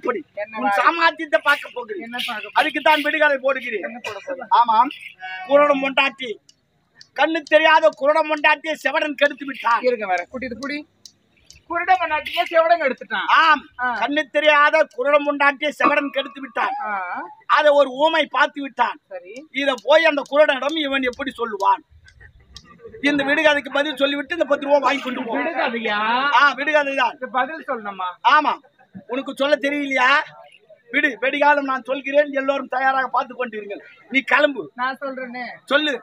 இப்படி என்ன உன் வாய்? சாமாத்தியத்தை பார்க்க போகிறேன் என்ன பார்க்க அதுக்கு தான் விடுகாலை போடுகிறேன் என்ன போட போகுது? ஆமாம் குருடம் மொண்டாட்டி கண்ணு தெரியாத குருடம் மொண்டாட்டியை செவடன் கெடுத்து விட்டான் இருங்க வர கூட்டிட்டு புடி குருட பண்ணாட்டியே செவடங்க எடுத்துட்டான் ஆம் ஆ. கண்ணு தெரியாத குருடம் மொண்டாட்டியை செவடன் கெடுத்து விட்டான் ஆ, அதை ஒரு ஊமை பார்த்து விட்டான் சரி இத போய் அந்த குருடனிடம் இவன் எப்படி சொல்லுவான் இந்த விடுகாதைக்கு பதில் சொல்லிவிட்டு இந்த பத்து ரூபா வாங்கி கொண்டு போ விடுகாதையா ஆ விடுகாதை தான் இது பதில் சொல்லணுமா ஆமா உனக்கு சொல்ல தெரியலையா விடு வெடிகாலம் நான் சொல்கிறேன் எல்லோரும் தயாராக பார்த்து கொண்டிருங்கள் நீ கிளம்பு நான் சொல்றேனே சொல்லு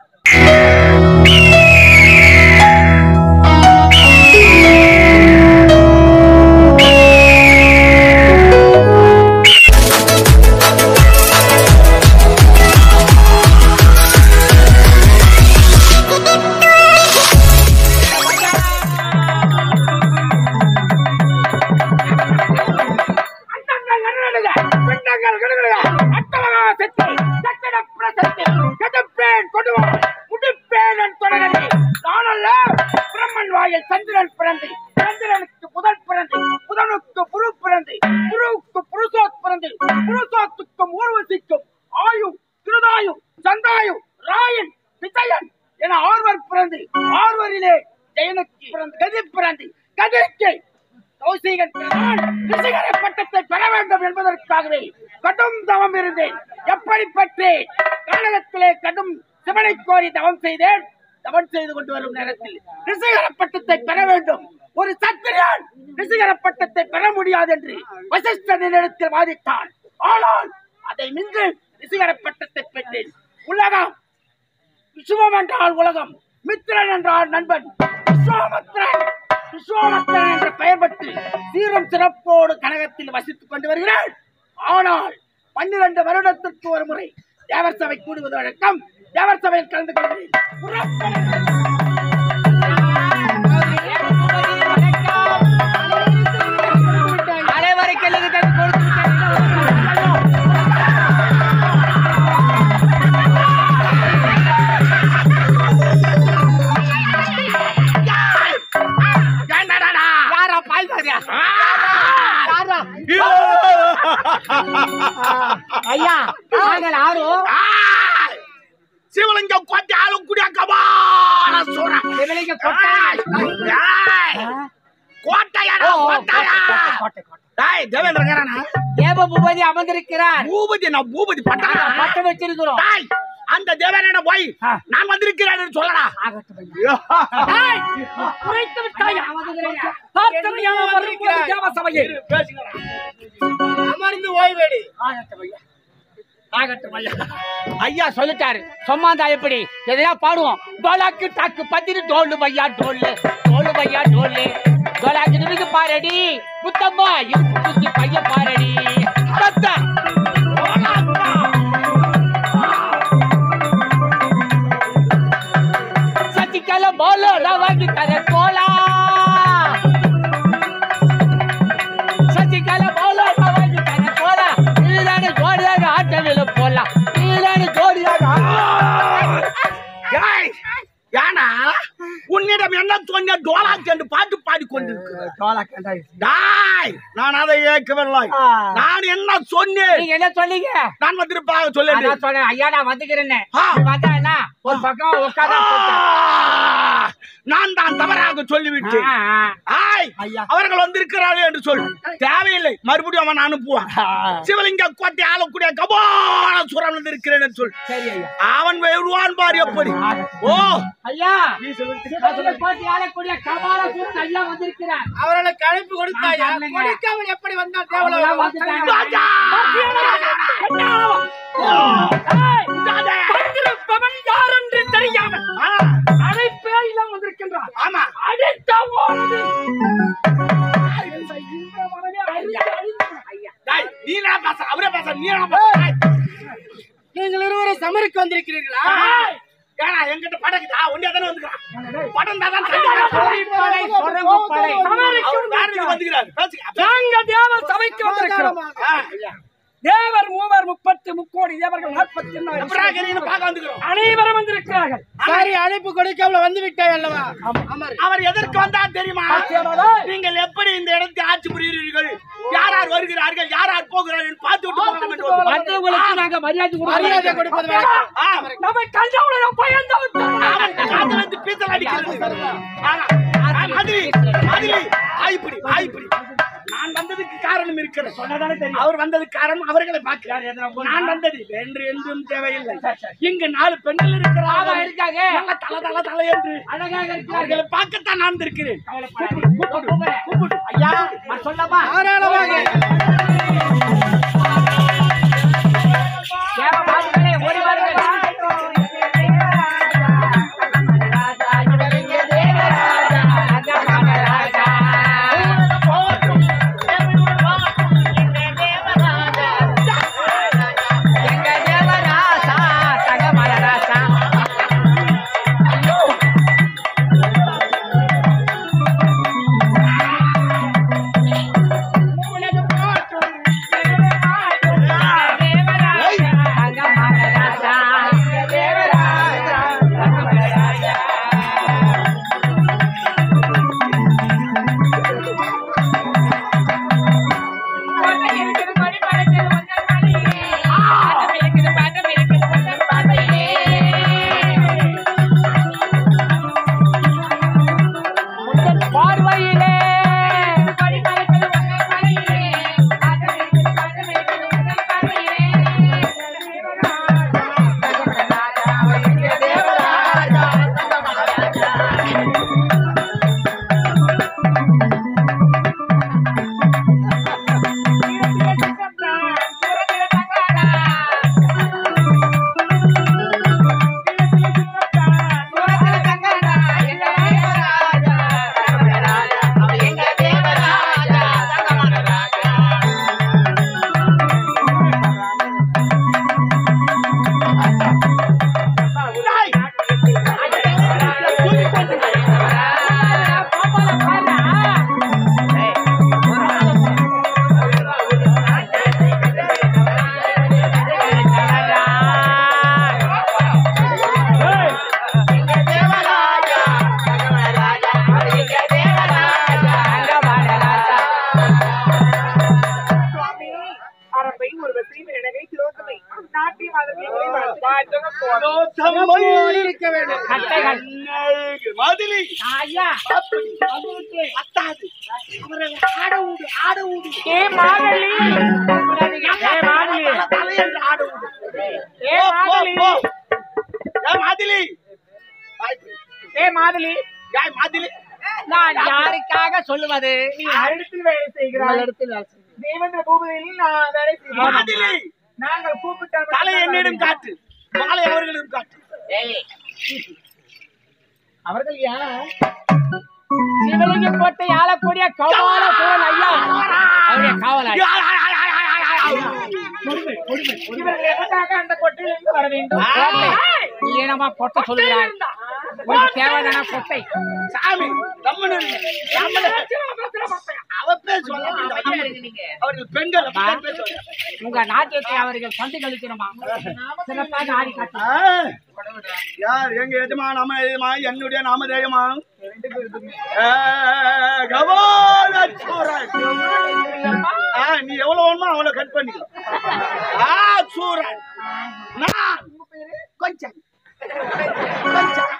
சந்திரன் பிறந்து சந்திரனுக்கு புதன் பிறந்து புதனுக்கு புரு பிறந்து புருவுக்கு புருஷோத் பிறந்து புருஷோத்துக்கும் ஊர்வசிக்கும் ஆயு திருதாயு சந்தாயு ராயன் விஜயன் என ஆர்வர் பிறந்து ஆர்வரிலே ஜெயனுக்கு பிறந்து கதிர் பிறந்து கதிருக்கு கௌசிகன் பிறந்தான். ரிஷிகரை பட்டத்தை பெற வேண்டும் என்பதற்காகவே கடும் தவம் இருந்தேன் எப்படி பெற்றேன் கன்னடத்திலே கடும் சிவனை கோரி தவம் செய்தேன் தவம் செய்து கொண்டு வரும் நேரத்தில் ரிஷிகர பட்டத்தை பெற வேண்டும் ஒரு சத்திரியன் ரிஷிகர பட்டத்தை பெற முடியாது என்று வசிஷ்டனிடத்தில் வாதிட்டான் ஆனால் அதை மின்று ரிஷிகர பட்டத்தை பெற்றேன் உலகம் விசுவம் என்றால் உலகம் மித்திரன் என்றால் நண்பன் விஸ்வாமித்திரன் விஸ்வாமித்திரன் என்ற பெயர் பெற்று சீரும் சிறப்போடு கனகத்தில் வசித்துக் கொண்டு வருகிறேன் ஆனால் பன்னிரண்டு வருடத்திற்கு ஒரு முறை தேவர் சபை கூடுவது வழக்கம் தேவர் சபையில் கலந்து கொள்கிறேன் யாரா பாய்வாரியா ஐயா நாங்கள் ஆறு சிவலிங்கம் கோட்டை ஆளும் குடியாக்கமான சொல்றேன் சிவலிங்க கொட்டை. கோட்டையாடா ஓ, ஓ, கோட்டையா கோட்டை, கோட்டை, கோட்டை. டேய் தேவேந்திரங்கிறானா தேவ பூபதி அமர்ந்திருக்கிறார் பூபதி நான் பூபதி பட்டானா பட்டம் வச்சிருக்கிறோம் டேய் அந்த தேவனிடம் போய் ஆ. நான் வந்திருக்கிறேன் சொல்லடா ஆகட்டும் ஐயா. டேய், குறைத்து விட்டாயா? பார்த்தமையான வரும்போது தேவ சபையில். அமர்ந்து ஓய்வேடு ஆகட்டும் ஐயா. ஆகட்டும் ஐயா. ஐயா சொல்லிட்டாரு சொம்மாந்தா எப்படி எதையா பாடுவோம் டோலாக்கு டாக்கு பத்திரி டோலு பையா டோல்லு டோலு பையா டோல்லு டோலாக்கு நிமிக்கு பாரடி முத்தம்மா இருக்கு குத்தி பைய பாரடி பத்தா. சசிகலா போலோ நான் வாங்கி தரேன் கோலா சசிகலா போலோ நான் வாங்கி தரேன் கோலா நீதான ஜோடியாக ஆட்டவில போலாம் நீதான ஜோடியாக டேய், ஏனா உன்னிடம் என்ன சொன்ன டோலாக் என்று பாட்டு பாடி கொண்டிருக்கிறார் கோலா கண்டாய் டாய் நான் அதை ஏற்கவில்லை ஆ. நான் என்ன சொன்னேன் நீங்க என்ன சொன்னீங்க நான் வந்திருப்பாக சொல்ல அதான் சொன்னேன் ஐயா நான் வந்துக்கிறேன்னு ஆ. நீ வந்தா என்ன ஒரு பக்கம் உட்காந்தா நான் தான் தவறாக சொல்லிவிட்டேன் ஆய் ஐயா. அவர்கள் வந்திருக்கிறார்கள் என்று சொல் தேவையில்லை மறுபடியும் அவன் அனுப்புவான் சிவலிங்க கோட்டை ஆளக்கூடிய கபால சுரம் வந்திருக்கிறேன் என்று சொல் சரி ஐயா அவன் வருவான் பார் எப்படி ஓ ஐயா சிவலிங்க போட்டி ஆளக்கூடிய கபால சூரன் ஐயா வந்திருக்கிறார் அவர்களுக்கு அழைப்பு கொடுத்தாயா நான் வரலைங்க. கொடுக்காமல் எப்படி வந்தால் அவங்களாம் தேவலோகம் வந்துட்டாங்க. ராஜா! வந்திருப்பவன் யார் என்று தெரியாமல் ஆ, அழைப்பே இல்லாமல் வந்திருக்கின்றான் ஆமா அடித்த ஓடுது டேய், நீ என்ன பேச அவரே பேச நீ என்ன பேச நீங்கள் இருவரும் சமருக்கு வந்திருக்கிறீர்களா ஏன்னா என்கிட்ட படக்குதா ஒன்னே தானே வந்துக்கிறான் படம் தான் படை, சுரங்கு படை. வந்துக்கிறாரு பேசுங்க நாங்கள் தேவ சபைக்கு வந்திருக்கிறோம் ஆ, தேவர் மூவர் முப்பத்து முக்கோடி தேவர்கள் நாற்பத்தி எண்ணாயிரம் எப்படிடா இருக்கிறீங்கன்னு பார்க்க வந்துக்கிறோம் அனைவரும் வந்திருக்கிறார்கள் சரி அழைப்பு கொடுக்க வந்து விட்டேன் அல்லவா அவர் எதற்கு வந்தார் தெரியுமா நீங்கள் எப்படி இந்த இடத்தை ஆட்சி புரிகிறீர்கள் யார் யார் வருகிறார்கள் யார் யார் போகிறார்கள் என்று பார்த்து விட்டு போகலாம் என்று ஒரு- வந்தவங்களுக்கு நாங்க மரியாதை மரியாதை கொடுப்பது வழக்கம். ஆ, நம்ம கஞ்சவுடன் பயந்து அவன் காதுல இருந்து பீத்தல் அடிக்கிறது. ஆனா, ஆ, மதுரை, மதுரை, வாய்ப்பிடி, வாய்ப்பிடி. நான் வந்ததுக்கு காரணம் இருக்கிறது அவர் வந்ததுக்கு காரணம் அவர்களை பார்க்கிறார் நான் வந்தது என்று என்றும் தேவையில்லை இங்கு நாலு பெண்கள் இருக்கிறார்கள் இருக்காங்க நல்ல தல தல தல என்று அழகாக இருக்கிறார்கள் அவர்களை பார்க்கத்தான் நான் இருக்கிறேன் கூப்பிடு, கூப்பிடு, கூப்பிடு. ஐயா நான் சொல்லமா தேவபாலர்களே, ஓடி வாருங்கள். எங்க தேவராசா, தங்கமலராசா. தங்கமலராசா, தேவராசா, தங்கமலராசா. உந்தன் பார்வையிலே அரம்பை ஒரு வெற்றியும் இடகை திலோசமை நாட்டிய மாதங்களை கட்டைகள். மதுரை, ஐயா அப்படி, பத்தாது. அவரை ஆட விடு, ஆட விடு. ஏ மாடலி ஏ மாடலி தல தல என்று ஆட விடு. ஏ போ, போ, மாடலி போ. ஏய், மதுரை. வாய்ப்பு. ஏ மாடலி ஏய், மதுரை. நான் யாருக்காக சொல்லுவது நீ அரிடத்தில் வேலை செய்கிறாய் இடத்தில் வேலை செய்கிறேன். தேவேந்திர பூமியில் நான் வேலை செய்கிறேன் மதுரை. நாங்கள் கூப்பிட்டால் தலை என்னிடம் காட்டு மாலை அவர்களிடம் காட்டு அவர்கள் யார் சிவலிங்க கோட்டை ஆளக்கூடிய கௌபால சோழன் ஐயா அவருடைய காவலாளி இவர்கள் எதற்காக அந்த கொட்டையிலிருந்து வர வேண்டும் கோட்டை. ஈனமா கொட்டை சொல்லுகிறார் உனக்கு தேவையான கொட்டை சாமி கம்முனு இருங்க. நம்மள- அவ பேர் சொல்ல அவர்கள் பெண்கள் அப்படிதான் பேசுவாங்க. உங்க நாட்டியத்தை அவர்கள் கண்டு கழிக்கணுமா சிறப்பாக ஆடி காட்டு ஆ. யார் எங்க எஜமா நாம எஜமா என்னுடைய நாமதேயமா நீ எவ்வளவு வேணுமோ அவ்வளவு கட் பண்ணிக்கோ ஆ சூரன் நான் கொஞ்சம் கொஞ்சம்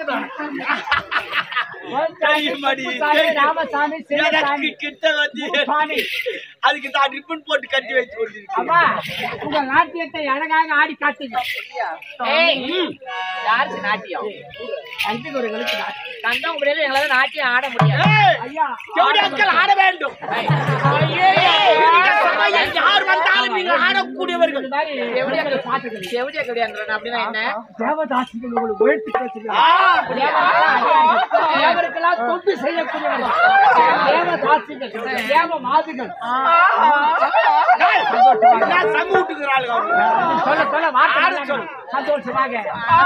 கையமடி, சாமி, ராமசாமி சிவசாமி எனக்கு கிட்ட வந்து சாமி அதுக்கு தான் ரிப்பன் போட்டு கட்டி வச்சு கொண்டிருக்கேன் அம்மா உங்க நாட்டியத்தை அழகாக ஆடி காட்டுங்க யாருக்கு நாட்டியம் அஞ்சுக்கு ஒரு கழிச்சு நாட்டு தந்தம் முடியல எங்களால நாட்டியம் ஆட முடியாது ஏய், ஐயா ஜோடியாட்கள் ஆட வேண்டும் இந்த சமயம் யார் வந்தாலும் நீங்கள் ஆடக்கூடியவர்கள் இந்த மாதிரி எவ்வளவு பாட்டுகள் செவிலிய கிடையாது அப்படின்னா என்ன தேவதாசிகள் உங்களுக்கு உயர்த்தி பேசுகிறார் ஆ, தேவருக்கெல்லாம் தொண்டு செய்யக்கூடியவர்கள் தேவதாசிகள் தேவ மாதுகள் ஏய், என்ன சங்கு விட்டுக்கிறாளுங்க அவங்க? சொல்ல சொல்ல வார்த்தை ஆட சொல்லாங்க. சொல்லு. சந்தோஷமாக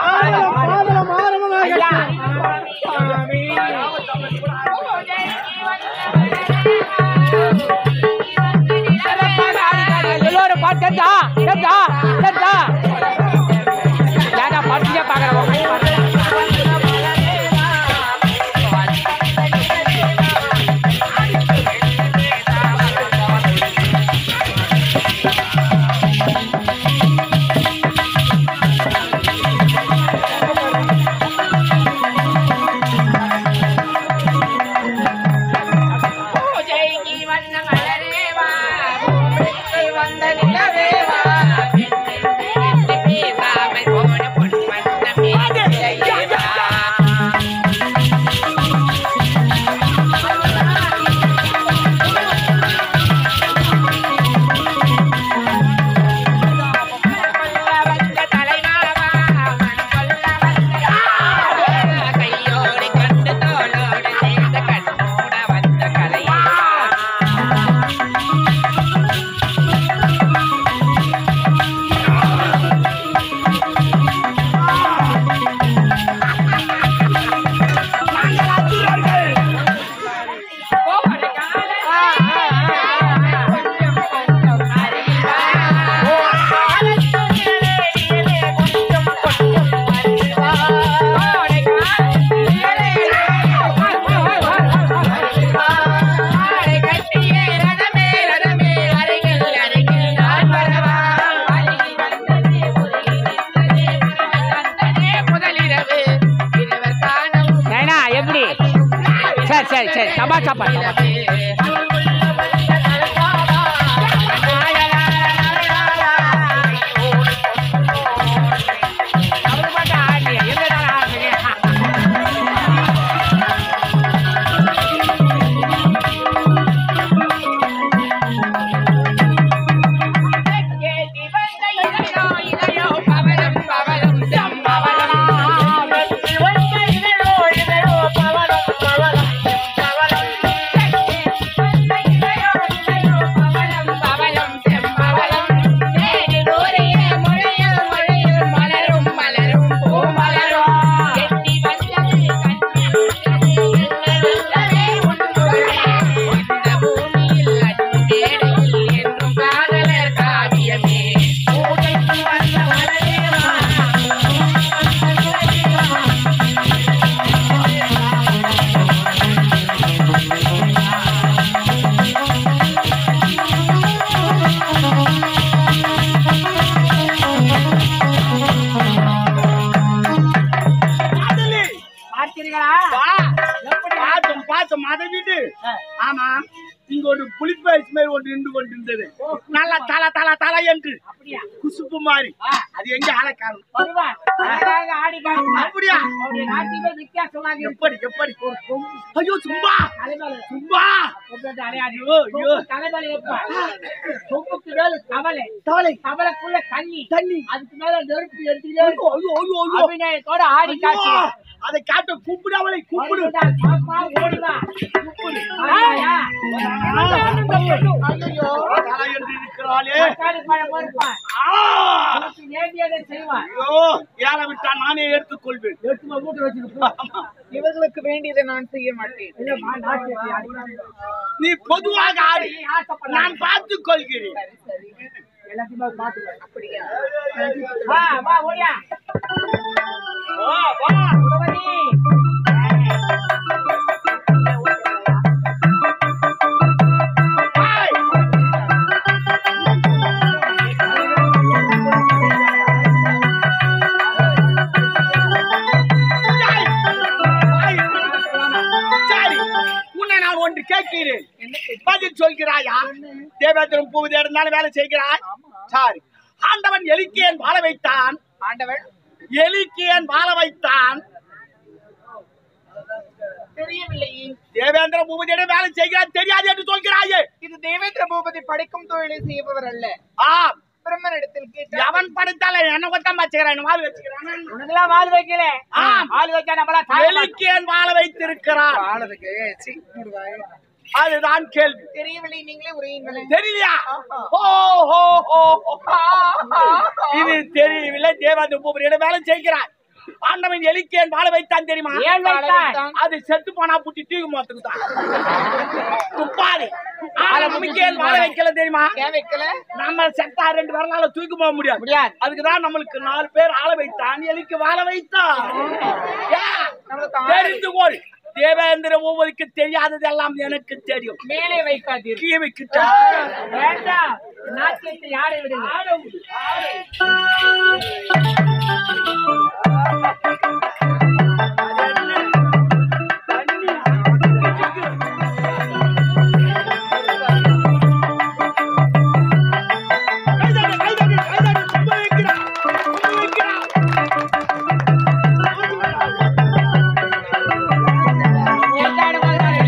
ஐயா சிறப்பாக ஆடினார்கள். எல்லோரும் பாட்டு தெரிஞ்சா தெரிஞ்சா தெரிஞ்சா ஏடா படுத்துட்டே பாக்குறேன் பூஜைக்கு வந்த மலரேவா பூமிக்கு வந்த நிலவேவா பெண்ணென்று பேசாமல் போன பொன் வண்ணமே நிலையேவா. கொல்ல வந்த தலைவாவா, மண் கொல்ல வந்த யாவா, கையோடு கண்டு தோளோடு சேர்ந்த கண்ணோட வந்த கலையா முதலிரவு இருவர் காணவும் நைனா எப்படி சரி சரி சரி தமாஷா பண்ண காவியமே காதலி, பார்த்தீர்களா வா. பார்த்தோம் பார்த்தோம் அதை விடு ஆமா இங்க ஒரு புளிப்பரிசி மாதிரி ஒன்று நின்று கொண்டிருந்தது நல்லா தல தல தல என்று அப்படியா குசுப்பு மாதிரி அது எங்க ஆளக்காரன் வருவான் அழகாக ஆடி காட்டுவான். அப்படியா அவருடைய நாட்டிலே வித்தியாசமாக இருக்கும். எப்படி எப்படி ஐயோ சும்மா தலைமலை சும்மா கொம்புக்கு அடையாளம். ஐயோ, ஐயோ. கொம்பு தலைமலை வைப்பான். கொம்புக்கு மேல கவலை தவளை கவலைக்குள்ள தண்ணி தண்ணி அதுக்கு மேல நெருப்பு எடுத்துக்கிட்டே ஐயோ இருக்கும். ஐயோ ஐயோ ஐயோ அபிநயத்தோட ஆடி காட்டு ஐயோ, அதை காட்ட கூப்பிடு அவளை கூப்பிடு ஓடுடா, பாப்பா, ஓடுடா. ஆயா. ஐயோ தலை என்று இருக்கிறாளே தக்காளி பழம் பொறுப்பான். ஆ! உனக்கு வேண்டியதை செய்வான். ஐயோ ஏற விட்டா நானே எடுத்துக்கொள்வேன் எடுத்து போய் வீட்டுல வச்சுட்டு போ. இவர்களுக்கு வேண்டியதை நான் செய்ய மாட்டேன் இல்லம்மா, நாட்டு எப்படி ஆடி? நீ பொதுவாக ஆடு நீ ஆசைப்படாத. நான் பார்த்துக் கொள்கிறேன் எல்லாத்தையுமே பார்த்துக்கோ. அப்படியா வா, வா, ஓடியா. வா, வா. குணவதி. ஹாய். ஹாய். ஹாய். சரி உன்னை நான் ஒன்று கேட்கிறேன் பதில் சொல்கிறாயா தேவேந்திரம் பூவிதே இருந்தாலும் வேலை செய்கிறாய் சரி ஆண்டவன் எலிக்கேன் வாழ வைத்தான் ஆண்டவன் எலிக்கேன் வாழ வைத்தான் தெரியவில்லையே தேவேந்திர பூபதியிடம் வேலை செய்கிறான் தெரியாது என்று சொல்கிறாயே இது தேவேந்திர பூபதி படிக்கும் தொழிலை செய்பவர் அல்ல ஆம் பிரம்மனிடத்தில் கேட்டால் எவன் படுத்தால என்ன கொத்தான் வச்சுக்கிறான் வால் வச்சுக்கிறான் உனக்கெல்லாம் வால் வைக்கல ஆம். வால் வச்சா நம்மளா தாய மாட்டோம். எலிக்கேன் வாழ வைத்திருக்கிறான் ஆளதுக்கு சீ, மூடுவாய். அதுதான் கேள்வி தெரியவில்லை நீங்களே உரையுங்களேன் தெரியலையா ஓ ஹோ ஹோ ஹோ. இது தெரியவில்லை தேவேந்திர பூபதியிடம் வேலை செய்கிறான் ஆண்டவன் எலிக்கேன் வாழ வைத்தான் தெரியுமா ஏன் வைத்தான் அது செத்து போனா புட்டி தூக்கி மோத்துக்கு தான் துப்பாரு ஆளை நம்பிக்கையில் வாழ வைக்கல தெரியுமா ஏன் வைக்கல நம்ம செத்தா ரெண்டு வரலால தூக்கி போக முடியாது முடியாது அதுக்குதான் நம்மளுக்கு நாலு பேர் ஆள வைத்தான் எலிக்கு வாழ வைத்தான் ஏன்? நம்மளுக்கு ஆளை தெரிந்து கொள் தேவேந்திர ஒவ்வொருக்கு தெரியாததெல்லாம் எனக்கு தெரியும் மேலே வைக்காதீர்கள் கீழே கிட்ட வேண்டாம் நாட்டியத்தை யாரை விடுங்க எல்லாரும் முதல்ல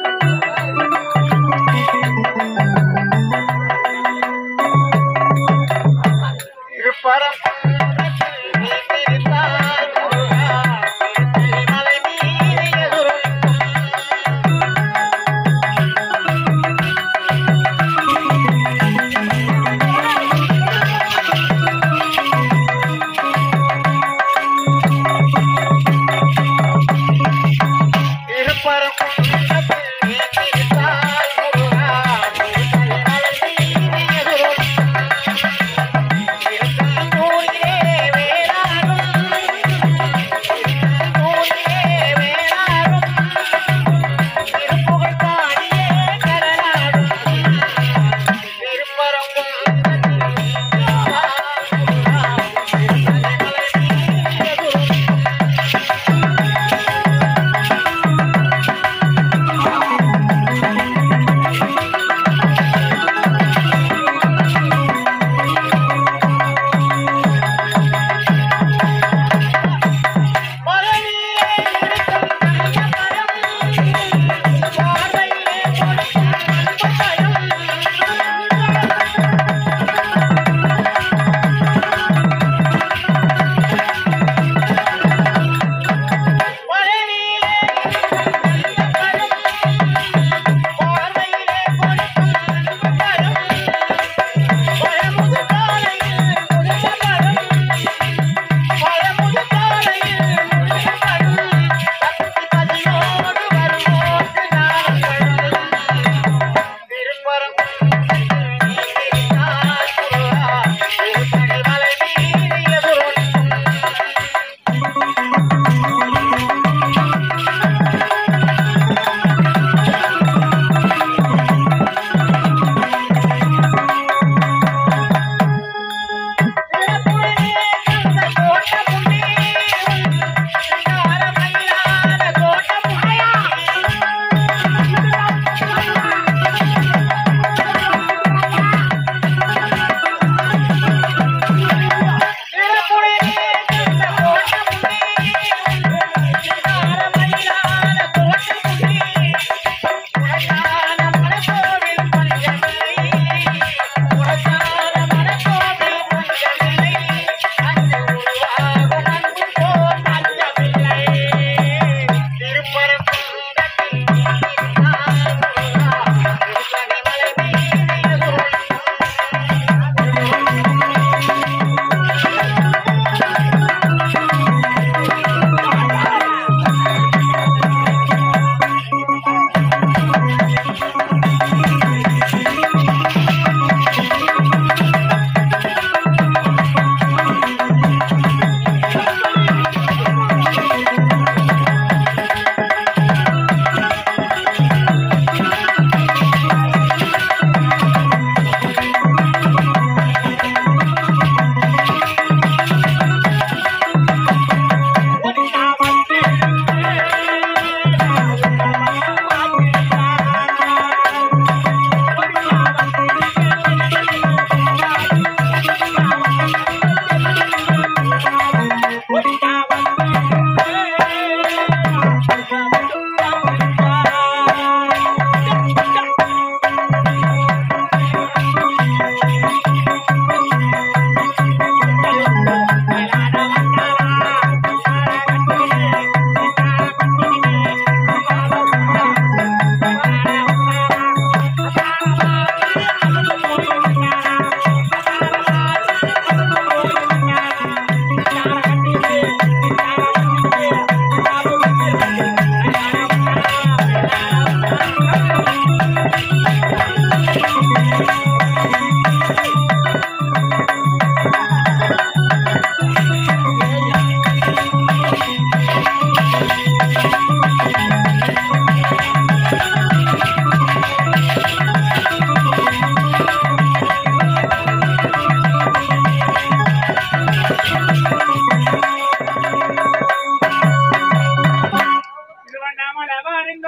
ஆ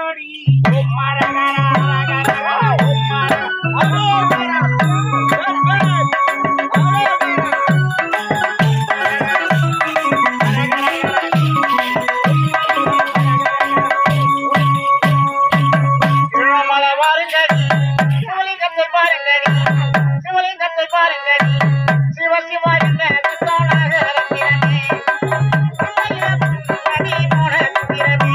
நடி திருவண்ணாமலை பாருங்கடி சிவலிங்கத்தை பாருங்கடி சிவலிங்கத்தை பாருங்கடி சிவ சிவ என்ற கிருஷ்ணனாக இறங்கிறனே அடி முடக்கிறனே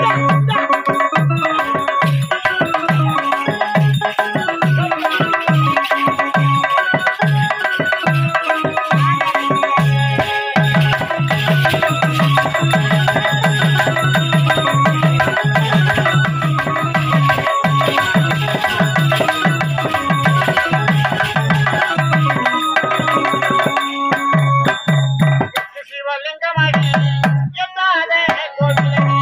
சிவலிங்கமடி எட்டாத கோவிலடி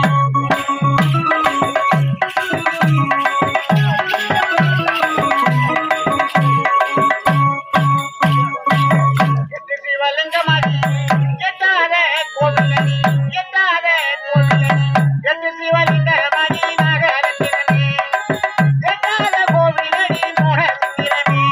எட்டு சிவலிங்கமடி எட்டாத கோவிலடி எட்டாத கோவிலடி எட்டு சிவலிங்கமடி நகரத்தினே எட்டாத கோவிலடி முடக்கிறனே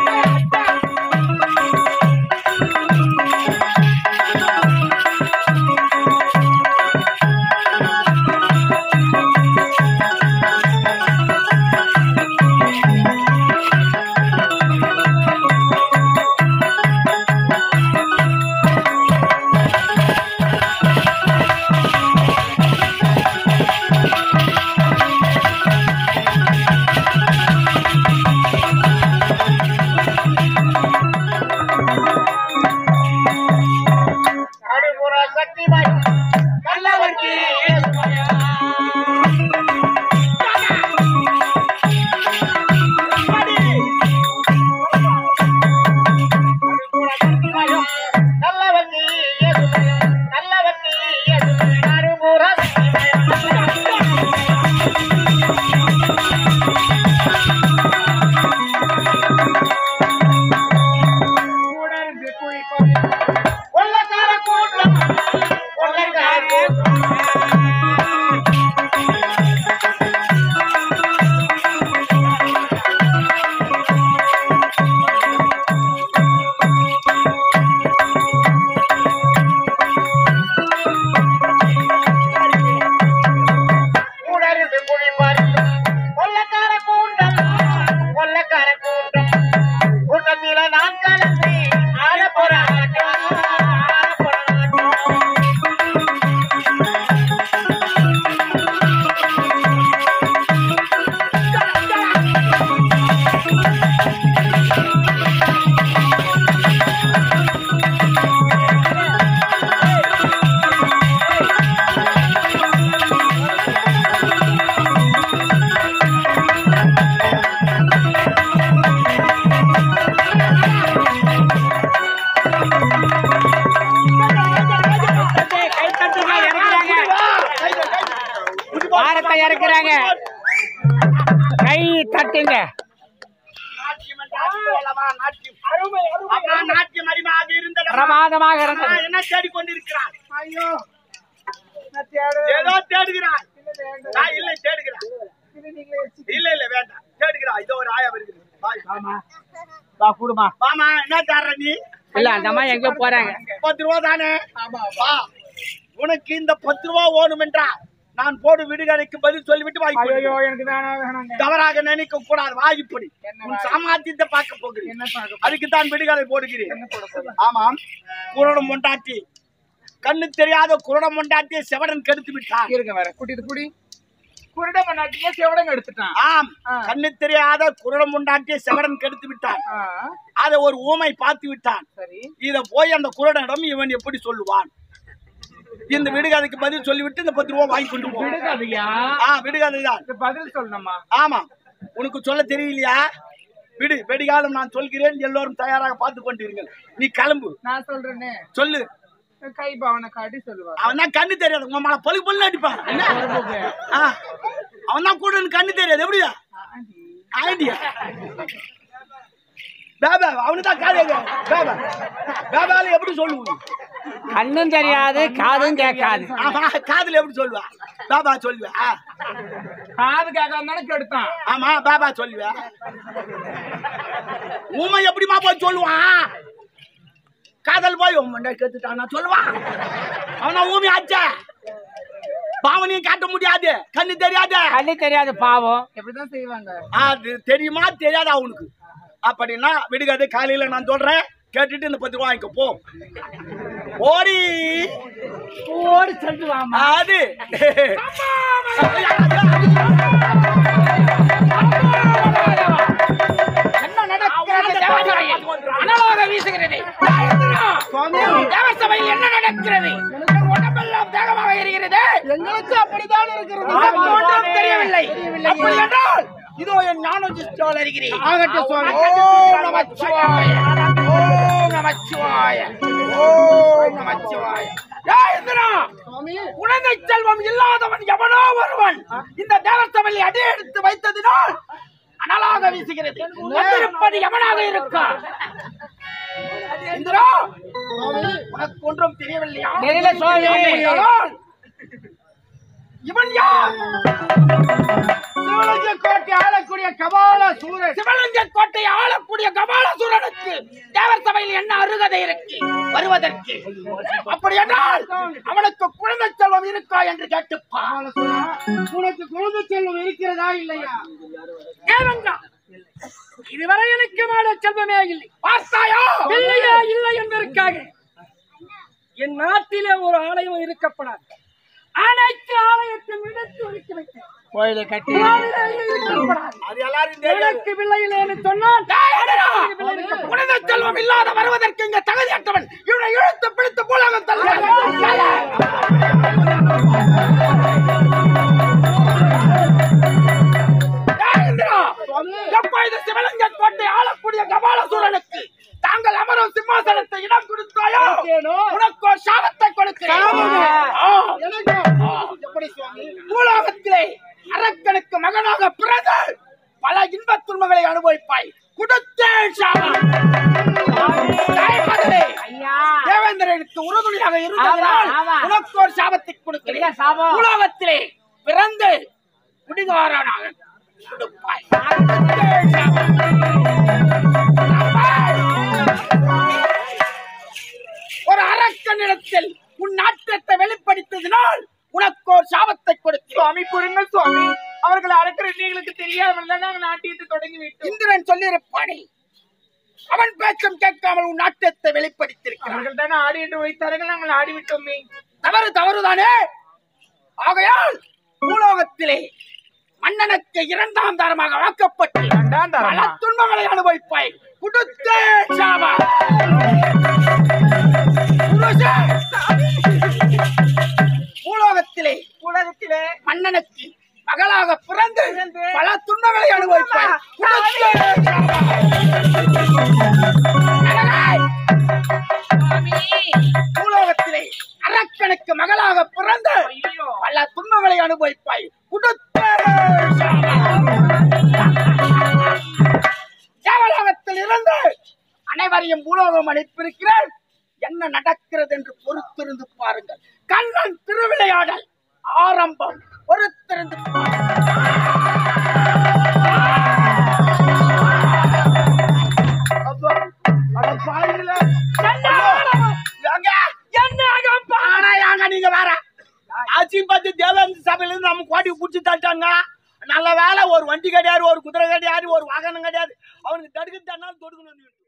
அடிபுற சக்தி வாயும் நல்லவர்க்கு நல்லவர்க்கு நல்லவர்க்கு அடிபுற சக்தி கொள்ளக்கார கூட்டம் கொள்ளக்கார கூடருந்து குழி பறிக்கும் கொள்ளக்கார கூட்டம் கொள்ளக்கார கூட்டம் கூட்டத்தில நான் கலந்து ஆட போராட்டம் ஆட போராட்டம் கை தட்டுங்க இறக்குறாங்க பாரத்தை இறக்குறாங்க கை தட்டுங்க நாட்டியம் என்ற அர்த்தம் அல்லவா? நாட்டியம். அம்மா நாட்டியம் அறிவாக இருந்தது பிரமாதமாக இருந்தது என்ன தேடிக்கொண்டிருக்கிறான் ஐயோ நான் தேடுறேன். ஏதோ தேடுகிறான் இல்ல, வேண்டாம். நான் இல்லை தேடுகிறான் இது நீங்களே வச்சுக்கோங்க. இல்ல இல்ல வேண்டாம் தேடுகிறான் இதோ ஒரு ஆயா வருகிறது வாய். வா கூடுமா வாமா என்ன தேடுற நீ இல்ல அந்த அம்மா எங்க போறாங்க பத்து ரூபா தானே வா உனக்கு இந்த பத்து ரூபா ஓணும் என்றா நான் போடு விடுகதைக்கு பதில் சொல்லிவிட்டு வாய் கொடு. ஐயோ எனக்கு வேணாம் வேணாங்க தவறாக நினைக்க கூடாது வாய் இப்படி என்ன உன் வாய்? சாமர்த்தியத்தை பார்க்க போகிறேன் என்ன பார்க்க அதுக்கு தான் விடுகதை போடுகிறேன் ஆமாம் குருடம் மொண்டாட்டி கண்ணு தெரியாத குருடம் மொண்டாட்டியை செவடன் கெடுத்து விட்டான் இருங்க வர குட்டிட்டு குடி குருட பண்ணாட்டியே செவடங்க எடுத்துட்டான் ஆம் ஆ. கண்ணு தெரியாத குருடம் மொண்டாட்டியை செவடன் கெடுத்து விட்டான் ஆ, அதை ஒரு ஊமை பார்த்து விட்டான் சரி இத போய் அந்த குருடனிடம் இவன் எப்படி சொல்லுவான் இந்த விடுகதைக்கு பதில் சொல்லிவிட்டு இந்த பத்து ரூபா வாங்கி கொண்டு போ விடுகாதையா ஆ விடுகதை தான் இந்த பதில் சொல்லணுமா ஆமா உனக்கு சொல்ல தெரியலையா விடு வெடிகாலம் நான் சொல்கிறேன் எல்லோரும் தயாராக பார்த்து கொண்டிருங்கள் நீ கிளம்பு நான் சொல்றேனே சொல்லு கை பாவனை காட்டி சொல்லுவாங்க அவன் தான் கண்ணு தெரியாது உங்க மேல பழு பல்லு அடிப்பான் என்ன ஆ, அவன் தான் கூட கண்ணு தெரியாது எப்படியா ஐடியா பேபா அவனுக்கு தான் காது பேபா பேபால எப்படி சொல்லுவோம் கண்ணும் தெரியாது காதும் கேட்காது ஆமா காதுல எப்படி சொல்லுவா பாபா சொல்லுவா காது கேட்காம தானே கெடுத்தான் ஆமா பாபா சொல்லுவ ஊமை எப்படிமா போய் சொல்லுவான் காதல் போய் உம்மண்ட கேத்துட்டான் சொல்லுவான் அவனா ஊமி ஆச்ச பாவனையும் காட்ட முடியாது கண்ணு தெரியாது கண்ணு தெரியாது பாவம் எப்படிதான் செய்வாங்க அது தெரியுமா தெரியாதா அவனுக்கு அப்படின்னா விடுகாது காலையில நான் சொல்றேன் கேட்டுட்டு இந்த பத்து ரூபா வாங்கிக்க போ ஓடி ஓடி சென்று வாமா அது என்ன நடக்கிறது தேவசபையில் அனலாக வீசுகிறது தேவசபையில் என்ன நடக்கிறது என் உடம்பெல்லாம் தேகமாக இருக்கிறது எங்களுக்கு அப்படிதான் இருக்கிறது உனக்கு ஒன்றும் தெரியவில்லை அப்படி என்றால் இதோ என் ஞானோஜிஸ்டால் அறிகிறேன் ஆகட்டும் சுவாமி. ஓம் நமச்சிவாய ஓம் நமச்சிவாய ஓம் நமச்சிவாய ஏய் இந்திரா குழந்தை செல்வம் இல்லாதவன் எவனோ ஒருவன் இந்த தேவசபையில் அடி எடுத்து வைத்ததினால் அனலாக வீசுகிறது வந்திருப்பது எவனாக இருக்கா இந்திரா உனக்கு ஒன்றும் தெரியவில்லையா தெரியல சுவாமி. அப்படியானால், இவன் யார் சிவலிங்க கோட்டை ஆளக்கூடிய கபால சூரன் சிவலிங்க கோட்டை ஆளக்கூடிய கபாலசூரனுக்கு தேவர் சபையில் என்ன அருகதை இருக்கு வருவதற்கு அப்படி என்றால் அவனுக்கு குழந்தை செல்வம் இருக்கா என்று கேட்டுப்பா உனக்கு குழந்தை செல்வம் இருக்கிறதா இல்லையா ஏனென்றா இதுவரை எனக்கு மாட செல்வமே இல்லை பார்த்தாயோ இல்லையா இல்லை என்பதற்காக என் நாட்டிலே ஒரு ஆலயம் இருக்கப்படாது அனைத்து ஆலயத்தையும் எடுத்து ஒதுக்கி வைத்தேன் கோயிலை கட்டி ஆலயம் இருக்கப்படாது அது எல்லாரும் தெரியாது எனக்கு பிள்ளை இல்லைன்னு சொன்னால் குழந்தை செல்வம் இல்லாத வருவதற்கு இங்க தகுதியற்றவன் இவனை இழுத்து பிடித்து பூலகம் தள்ள எப்பொழுது சிவலிங்க கோட்டை ஆளக்கூடிய கபாலசூரனுக்கு தாங்கள் அமரும் சிம்மாசனத்தை இடம் கொடுத்தாயோ உனக்கு ஒரு சாபத்தை கொடுக்கிறேன் ஆ. எப்படி சுவாமி பூலோகத்திலே அரக்கனுக்கு மகனாக பிறந்து பல இன்பத் துன்பங்களை அனுபவிப்பாய் கொடுத்தேன் சாபம் தாய் மகளே, தேவேந்திரனுக்கு உறுதுணையாக இருந்ததனால் ஆமா, ஆமா. உனக்கு ஒரு சாபத்தை கொடுக்கிறேன் பூலோகத்திலே பிறந்து குடிகாரனாக கொடுப்பாய் கொடுத்தேன் சாபம். ஒரு அரக்கனிடத்தில் உன் நாட்டத்தை வெளிப்படுத்தியதினால் உனக்கு ஒரு சாபத்தை கொடுக்கிறேன் சுவாமி புரிங்கள் சுவாமி அவர்கள் அடக்கிற நீங்களுக்கு தெரியாமல் தான் நாங்கள் நாட்டியத்தை தொடங்கி விட்டோம் இந்திரன் சொல்லியிருப்பானே அவன் பேச்சம் கேட்காமல் உன் நாட்டத்தை வெளிப்படுத்தியிருக்கிறான் அவர்கள் தானே ஆடிட்டு வைத்தார்கள் நாங்கள் ஆடிவிட்டோமே தவறு தவறுதானே ஆகையால் பூலோகத்திலே மன்னனுக்கு இரண்டாம் தரமாக வாக்கப்பட்டு இரண்டாம் தரமா? பல துன்பங்களை அனுபவிப்பாய் கொடுத்தே சாபா புருஷா! பூலோகத்திலே உலகத்திலே மன்னனுக்கு மகளாக பிறந்து பல துன்பங்களை அனுபவிப்பாய் கொடுத்தே சாபா. அழகாய்! பூலோகத்திலே அரக்கனுக்கு மகளாக பிறந்து பல துன்பங்களை அனுபவிப்பாய் கொடுத்தே சாபா. தேவலோகத்தில் இருந்து அனைவரையும் பூலோகம் அனுப்பியிருக்கிறேன் என்ன நடக்கிறது என்று பொறுத்திருந்து பாருங்கள் கண்ணன் திருவிளையாடல் ஆரம்பம் பொறுத்திருந்து பாருங்கள். அப்பா, அட பாவிகளே. என்ன ஆரம்பம்? ஏங்க, என்ன ஆரம்பம்? ஆனா ஏங்க நீங்க வேற ஆட்சி பார்த்து தேவாந்த சபையில இருந்து நம்ம கோடி புடிச்சு தட்டாங்க நல்ல வேலை ஒரு வண்டி கிடையாது ஒரு குதிரை கிடையாது ஒரு வாகனம் கிடையாது அவனுக்கு தடுக்கு தன்னாலும் தொடுக்கணும்